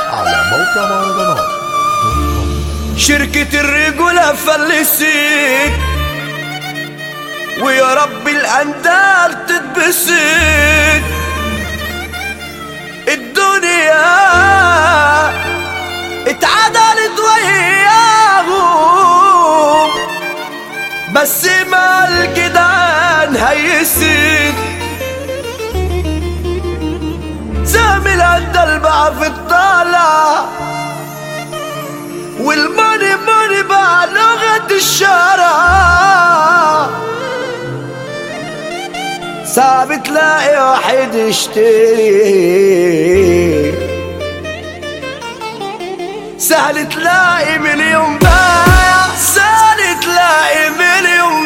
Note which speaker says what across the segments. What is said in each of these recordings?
Speaker 1: على موقع مهرجانات
Speaker 2: شركة الرجولة فلست ويا رب الأندال تتبسط الدنيا اتعدلت وياهم بس ما الجدعان هيسد سامي الأندال بقى في الطالع والماني ماني بقى لغة الشارع صعب تلاقي واحد يشتري سهل تلاقي مليون باع سهل تلاقي مليون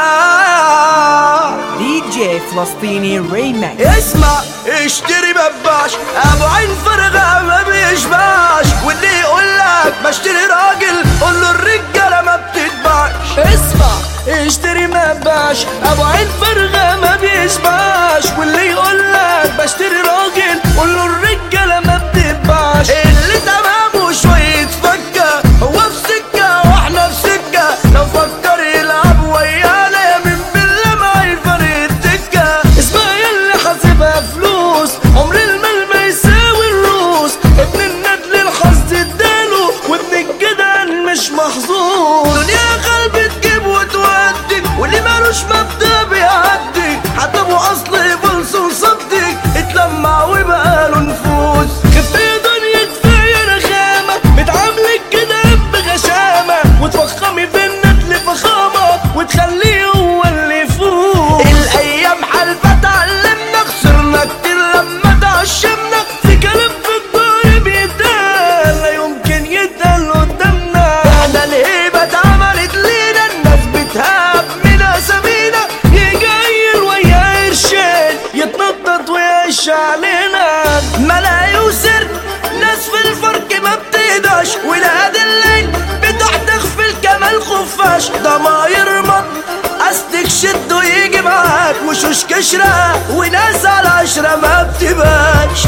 Speaker 2: باع
Speaker 3: دي جي فلسطيني ريماكس
Speaker 2: اسمع اشتري بباش ابو عين فرغة ما بيشبعش واللي يقول لك بشتري راجل قول له الرجالة ما بتتباعش اسمع اشتري مباش ابو عين فرغة ما بيشبعش واللي يقول لك بشتري راجل قول له الرجالة ما بتتباعش اللي تمامه شوية فكة هو في سكة واحنا في سكة لو فكر يلعب ويانا يمين بالله ما يفرق الدكة اسمها يلي حاسبها فلوس عمر المال ما يساوي الروس ابن الندل الحظ اداله وابن الجدعان مش محظوظ دنيا قلب تجيب وتودي واللي مالوش مبدأ بيعدي حتى ابو اصل فلس وصدق اتلمع وبقى له نفوذ كفايه دنيا كفايه رخامه بتعاملك كده بغشامه وتفخمي في الندل فخامه وتخليه هو اللي يفوز الايام حلفه اتعلمنا خسرنا كتير لما تعشمنا في كلام في الدار بيتقال لا يمكن يتقال قدامنا احنا الهيبه اتعملت لينا الناس بتهاب من اسامينا يجي ويا قرشين يتنطط ويعيش علينا ملاهي وسر ناس في الفرق ما بتهداش ولاد الليل بتحدخ في الكمال خفاش ضماير مط استك شد ويجي معاك وشوش كشرة وناس على عشرة ما بتبانش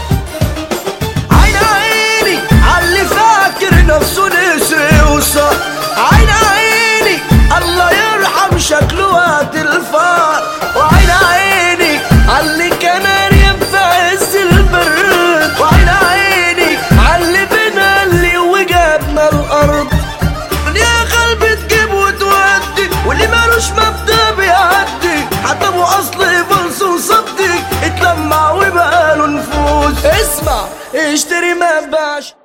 Speaker 2: عين عيني عاللي فاكر نفسه نسي وصح عين عيني الله يرحم شكله وقت الفار وعين عيني عاللي كان ينفع عز البرد وعين عيني عاللي بنا اللي وجابنا الارض يا قلبي تجيب وتودي واللي مالوش مبدأ بيعدي حتى ابو اصل فلس وصدق اتلمع وبقى له نفوذ اسمع اشتري ما باش